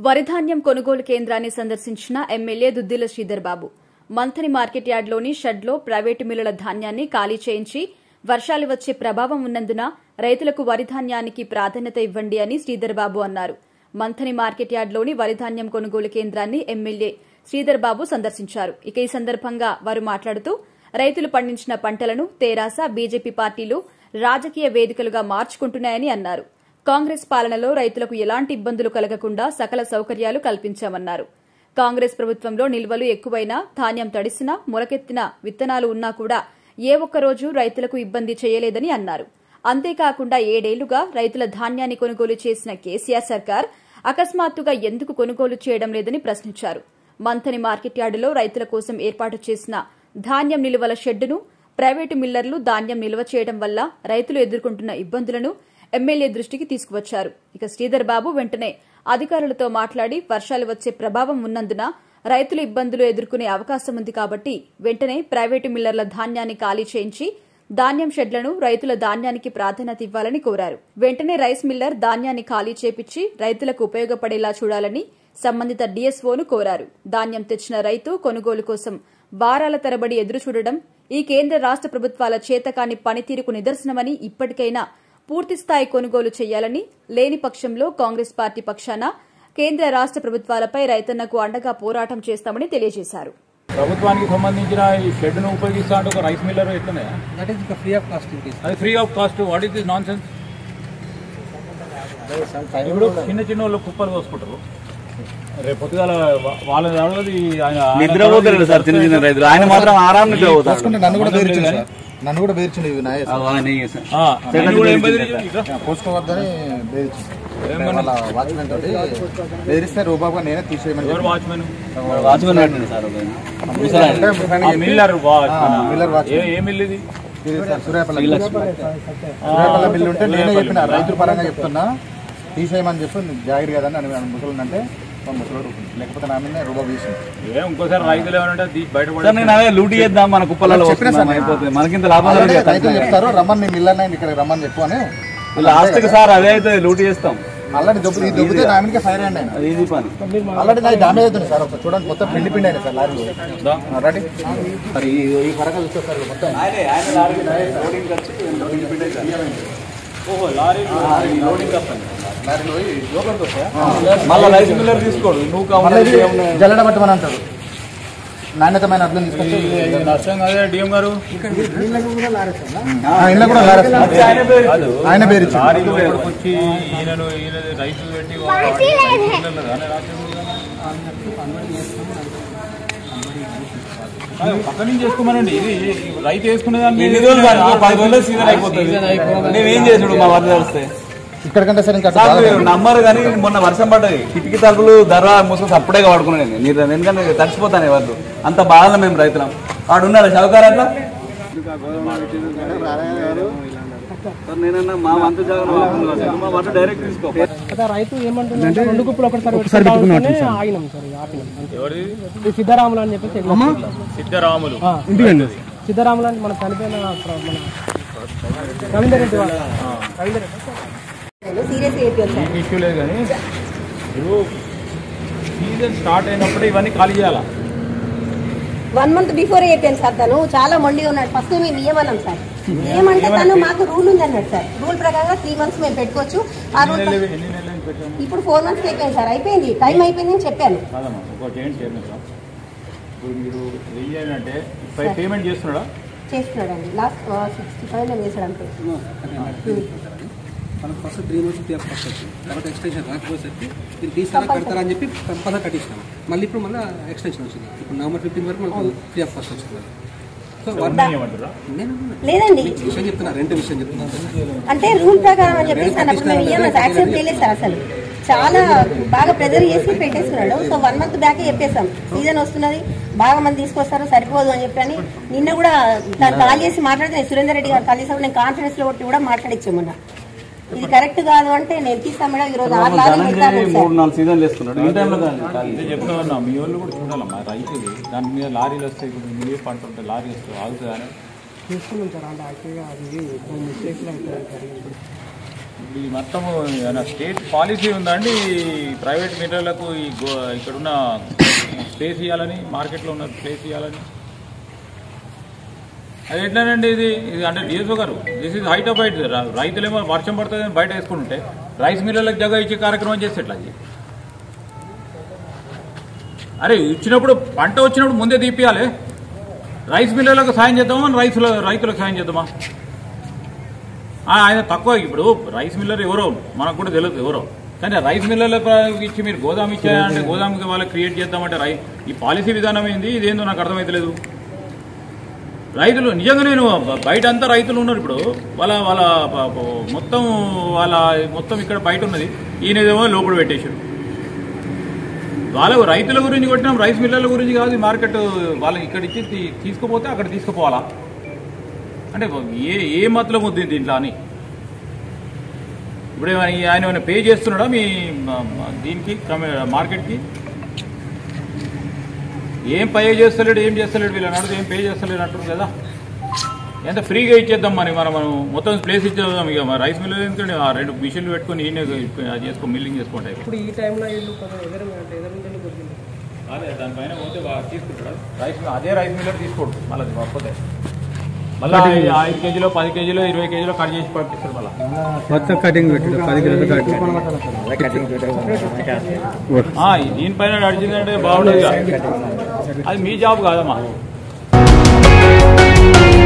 వరిధాన్యం కొనుగోలు కేంద్రాన్ని సందర్శించిన ఎమ్మెల్యే దుద్దిల శ్రీధర్ బాబు మంథని మార్కెట్ యార్డ్లోని షెడ్లో ప్రైవేటు మిల్లుల ధాన్యాన్ని ఖాళీ చేయించి వర్షాలు వచ్చే ప్రభావం ఉన్నందున రైతులకు వరిధాన్యానికి ప్రాధాన్యత ఇవ్వండి అని శ్రీధర్ బాబు అన్నారు మంథని మార్కెట్ యార్డ్లోని వరిధాన్యం కొనుగోలు కేంద్రాన్ని ఎమ్మెల్యే శ్రీధర్ బాబు సందర్శించారు ఇక ఈ సందర్భంగా వారు మాట్లాడుతూ రైతులు పండించిన పంటలను తెరాస బీజేపీ పార్టీలు రాజకీయ వేదికలుగా మార్చుకుంటున్నాయని అన్నారు కాంగ్రెస్ పాలనలో రైతులకు ఎలాంటి ఇబ్బందులు కలగకుండా సకల సౌకర్యాలు కల్పించామన్నారు కాంగ్రెస్ ప్రభుత్వంలో నిల్వలు ఎక్కువైనా ధాన్యం తడిసినా మొలకెత్తిన విత్తనాలు ఉన్నా కూడా ఏ ఒక్కరోజు రైతులకు ఇబ్బంది చేయలేదని అన్నారు అంతేకాకుండా ఏడేళ్లుగా రైతుల ధాన్యాన్ని కొనుగోలు చేసిన కేసీఆర్ సర్కార్ అకస్మాత్తుగా ఎందుకు కొనుగోలు చేయడం లేదని ప్రశ్నించారు మంథని మార్కెట్ యార్డులో రైతుల కోసం ఏర్పాటు చేసిన ధాన్యం నిలువల షెడ్డును ప్రైవేటు మిల్లర్లు ధాన్యం నిల్వ చేయడం వల్ల రైతులు ఎదుర్కొంటున్న ఇబ్బందులను ఎమ్మెల్యే దృష్టికి తీసుకువచ్చారు ఇక శ్రీధర్ బాబు వెంటనే అధికారులతో మాట్లాడి వర్షాలు వచ్చే ప్రభావం ఉన్నందున రైతులు ఇబ్బందులు ఎదుర్కొనే అవకాశం ఉంది కాబట్టి వెంటనే ప్రైవేటు మిల్లర్ల ధాన్యాన్ని ఖాళీ చేయించి ధాన్యం షెడ్లను రైతుల ధాన్యానికి ప్రాధాన్యత ఇవ్వాలని కోరారు వెంటనే రైస్ మిల్లర్ ధాన్యాన్ని ఖాళీ చేపించి రైతులకు ఉపయోగపడేలా చూడాలని సంబంధిత డీఎస్ఓను కోరారు ధాన్యం తెచ్చిన రైతు కొనుగోలు కోసం వారాల తరబడి ఎదురు చూడడం ఈ కేంద్ర రాష్ట ప్రభుత్వాల చేతకాని పనితీరుకు నిదర్శనమని ఇప్పటికైనా పూర్తిస్థాయి కొనుగోలు చేయాలని లేని పక్షంలో కాంగ్రెస్ పార్టీ పక్షాన కేంద్ర రాష్ట ప్రభుత్వాలపై రైతన్నకు అండగా పోరాటం చేస్తామని తెలియజేశారు ప్రభుత్వానికి సంబంధించిన ఈ షెడ్ను ఉపయోగిస్తా అంటే ఒక రైస్ మిల్లర్ ఎట్లనే దట్ ఈస్ ఇంకా free of cost it is అది free of cost what is this nonsense ఇప్పుడు చిన్న చిన్న వాళ్ళు కుప్పలు కోసుకుంటారు రేపు పొద్దుగాల వా- వాళ్ళ వాళ్ళది ఆయన నిద్రపోతారు సార్ చిన్న చిన్న రైతులు ఆయన మాత్రం ఆరాం నిద్రపోతారు పోసుకుంటే నన్ను కూడా బెదిరించింది సార్ నన్ను కూడా బెదిరించింది ఇవి నాయే సార్. ఆ, ఆయన కూడా ఏం బెదిరించారు? ఇక. పోసుకోవద్దని బెదిరించింది వాళ్ళ వాచ్మెన్ తోటి బెదిరిస్తే రూబాబుగా నేనే తీసేయమని ఎవరు వాచ్మెన్ వాచ్మెన్ పెట్టండి సార్ ఒక ఆయన. అంటే ముసాయిని చెప్పి, మిల్లర్ వాచ్మెన్ ఆ, మిల్లర్ వాచ్మెన్. ఏ మిల్ ఇది ఇది సార్ సూర్యాపల్లి సూర్యాపల్లి బిల్లు ఉంటే నేనే చెప్పిన రైతుల పరంగా చెప్తున్నా తీసేయమని చెప్పి జాగిరి కదా అని ముసలు అంటే మా ముసలోడు ఊరుకుంది. లేకపోతే నా మీద రూబాబు తీసింది ఏ ఇంకోసారి రైతులు ఏమంటే సార్ నేను బయటపడి అదే లూటీ చేద్దాం మన కుప్పలలో చెప్పినా సార్ వస్తున్నాం, అయిపోతుంది మనకింత లాభం ఆల్రెడీ లేదు రైతులు చెప్తారు రమ్మని నేను మిల్లర్ ఇక్కడ రమ్మని చెప్పు అని లాస్ట్ కి సార్ అదే అయితే లూటీ చేస్తాం ఆల్రెడీ దొబ్బు ఈ దొబ్బితే నా మీదకే ఫైర్ అయ్యండి ఆయన అది ఈజీ పని ఆల్రెడీ నాకు డామేజ్ అవుతుంది సార్ ఒకసారి చూడండి మొత్తం పిండి పిండి అయినా సార్ లారీలో దా. రెడీ మరి ఈ ఈ ఫరక చూస్తే సార్ మొత్తం ఓహో లారీ లోడింగ్ వస్తాను లారీలో ఈ లోపలికి వస్తాయా? మళ్ళీ రైస్ మిల్లర్ తీసుకోడు నువ్వు మళ్ళీ ఇది కావాలి జల్లెడ పట్టమని అంటారు నాణ్యతమైన అర్థం తీసుకొచ్చి నష్టం కదా డిఎం గారు ఆ, ఇంట్లో కూడా లారేస్తారు. కాదు ఆయన పేరు ఇచ్చిండు. లారీలో ఇక్కడికి వచ్చి ఈయనను ఈయన రైతులు పెట్టి కాదు, పక్క నుంచి చేసుకోమనండి ఇది ఇది రైతు వేసుకునే దాన్ని ఎన్ని రోజులు సార్? ఇంకో పది రోజుల్లో సీజన్ అయిపోతుంది మేమేం చేసుడు మా వద్ద వస్తే ఇక్కడికంటే సరే ఇంకా అటు సార్ బాగా మీరు నమ్మరు కానీ మొన్న వర్షం పడ్డది కిటికీ తలుపులు ధర మూసుకొని అప్పుడే వాడుకున్నాను నేను ఎందుకంటే తడిచిపోతాను ఎవరు అంత బాధలు మేము రైతులం వాడు ఉన్నాడు షౌకార్ అట్లా సార్ నేనన్నా మా వంతు జాగ్రత్త మా వంతు డైరెక్ట్ తీసుకో కదా రైతు ఏమంటుందంటే రెండు గుప్పులు ఒకటిసారి పెట్టుకుంటే ఆగినాం సార్ ఇక ఆపినాం అంతే. ఎవరిది ఈ సిద్ధరాములు అని చెప్పేసి ఎగ్జామ్ సిద్ధరాములు ఆ, సిద్ధరాములు అంటే మన చనిపోయిన ప్ర- మన రవీందర్ రెడ్డి వాళ్ళ రవీందర్ రెడ్డి ఏం ఇష్యూ లేదు కానీ ఇప్పుడు సీజన్ స్టార్ట్ అయినప్పుడు ఇవన్నీ ఖాళీ చేయాలా వన్ మంత్ బిఫోర్ అయిపోయాను సార్ తను చాలా మొండిగా ఉన్నాడు ఫస్ట్ మేము ఇయ్యమన్నాం సార్ ఏమంటే తను మాకు రూల్ ఉంది అన్నాడు సార్ రూల్ ప్రకారంగా త్రీ మంత్స్ మేము పెట్టుకోవచ్చు ఆ రూల్ ఎన్ని నెలలు ఎన్ని నెలలు పెట్టాము ఇప్పుడు ఫోర్ మంత్స్ అయిపోయింది సార్ అయిపోయింది టైం అయిపోయింది అని చెప్పాను కాదమ్మా ఇంకోటి ఏంటి చైర్మన్ సార్ ఇప్పుడు మీరు వెయ్యి అంటే పేమెంట్ చేస్తున్నాడా చేస్తున్నాడండి లాస్ట్ సిక్స్టీ ఫైవ్ లో వేసాడు అంతే మనకు first three months free of cost వచ్చింది తర్వాత ఎక్స్టెన్షన్ రాకపోయేసరికి మీరు తీసారా కడతారా అని చెప్పి కంపల్సరీ కట్టించాం మళ్ళీ ఇప్పుడు మళ్ళీ ఎక్స్టెన్షన్ వచ్చింది ఇప్పుడు నవంబర్ ఫిఫ్టీన్ వరకు మనకు ఫ్రీ ఆఫ్ కాస్ట్ వచ్చింది సో వన్ ఏమంటారా నేను లేదండి విషయం చెప్తున్నా రెండు విషయం చెప్తున్నా అంటే రూల్ ప్రకారం అని చెప్పేసి అన్నప్పుడు మేము ఇయ్యమని యాక్సెప్ట్ చేయలేదు సార్ అసలు చాలా బాగా ప్రెజర్ చేసి పెట్టేసుకున్నాడు సో వన్ మంత్ బ్యాక్ చెప్పేసాం సీజన్ వస్తున్నది బాగా మంది తీసుకొస్తారు సరిపోదు అని చెప్పని నిన్న కూడా తను కాల్ చేసి మాట్లాడితే సురేందర్ రెడ్డి గారు కాల్ చేసినప్పుడు నేను కాన్ఫరెన్స్ లో కొట్టి కూడా మాట్లాడిచ్చాము మొన్న ఇది కరెక్ట్ కాదు అంటే నేను తీస్తాను మేడం ఈ రోజు ఆరు లారీలు పెడతాను ధనంజయ్ సార్ మూడు నాలుగు సీజన్లు వేసుకున్నాడు ఈ టైంలో కానీ అదే చెప్తా ఉన్నా మీ వాళ్ళు కూడా చూడాలమ్మా రైతుది దాని మీద లారీలు వస్తాయి ఇప్పుడు మీరే పంట ఉంటే లారీ వస్తుంది ఆగుతుందా తీసుకున్నాం సార్ అంటే యాక్చువల్గా అది కొన్ని మిస్టేక్స్ అయితే జరిగింది ఇది మొత్తం ఏమైనా స్టేట్ పాలసీ ఉందా అండి ప్రైవేట్ మీటర్లకు ఈ గో- ఇక్కడున్న స్పేస్ ఇవ్వాలని మార్కెట్లో ఉన్న స్పేస్ ఇవ్వాలని అది ఎట్లానండి ఇది ఇది అంటే డిఎస్ఓ గారు this is height of height రైతులేమో వర్షం పడుతుందని బయట వేసుకుంటుంటే రైస్ మిల్లర్లకు జగ ఇచ్చే కార్యక్రమం చేస్తే ఎట్లా అది అరే ఇచ్చినప్పుడు పంట వచ్చినప్పుడు ముందే తీపియాలి రైస్ మిల్లర్లకు సాయం చేద్దామా రైతుల రైతులకు సాయం చేద్దామా ఆ, ఆయన తక్కువ ఇప్పుడు రైస్ మిల్లర్ ఎవరో మనకు కూడా తెలియదు ఎవరో కానీ రైస్ మిల్లర్లకు ఇచ్చి మీరు గోదాం ఇచ్చారంటే గోదాంకి వాళ్ళకి క్రియేట్ చేద్దామంటే రై ఈ పాలసీ విధానం ఏంది ఇదేందో నాకు అర్థమైతలేదు రైతులు నిజంగా నేను బ- బయట అంతా రైతులు ఉన్నారు ఇప్పుడు వాళ్ళ వాళ్ళ ప- ప- మొత్తం వాళ్ళ మొత్తం ఇక్కడ బయట ఉన్నది ఈయనదేమో లోపల పెట్టేశారు వాళ్ళ రైతుల గురించి కొట్టినాం రైస్ మిల్లర్ల గురించి కాదు ఈ మార్కెట్ వాళ్ళకి ఇక్కడ ఇచ్చి తీ- తీసుకుపోతే అక్కడ తీసుకుపోవాలా అంటే ఏ ఏ మతలం ఉంది దీంట్లో అని ఇప్పుడు ఏమైనా ఈ- ఆయన ఏమైనా పే చేస్తున్నాడా మీ మ- మ- దీనికి కమ- మార్కెట్కి ఏం పే చేస్తలేడు ఏం చేస్తలేడు వీళ్ళని అడిగితే ఏం పే చేస్తలేడు అంటారు కదా ఎంత ఫ్రీగా ఇచ్చేద్దాం మరి మనం మనం మొత్తం ప్లేస్ ఇచ్చేద్దాం ఇక మరి రైస్ మిల్ ఎందుకంటే ఆ రెండు మిషన్లు పెట్టుకొని ఈయన అది చేసుకో మిల్లింగ్ చేసుకుంటాయి ఇప్పుడు ఈ టైంలో వీళ్ళు కొంచెం ఎదురు అంటే ఎదురు నుండి కొద్దిగా అదే దానిపైన పోతే వా- తీసుకుంటాడు రైస్ మిల్ అదే రైస్ మిల్లర్ తీసుకోడు మళ్ళీ అది కాకపోతే మళ్ళీ ఐదు కేజీలో పది కేజీలో ఇరవై కేజీలో కట్ చేసి పంపిస్తాడు మళ్ళీ మొత్తం కటింగ్ పెట్టాడు పది కిలోలు ఆ, దీనిపైన నడిచిందంటే బాగుండదు అది మీ జాబ్ కాదమ్మా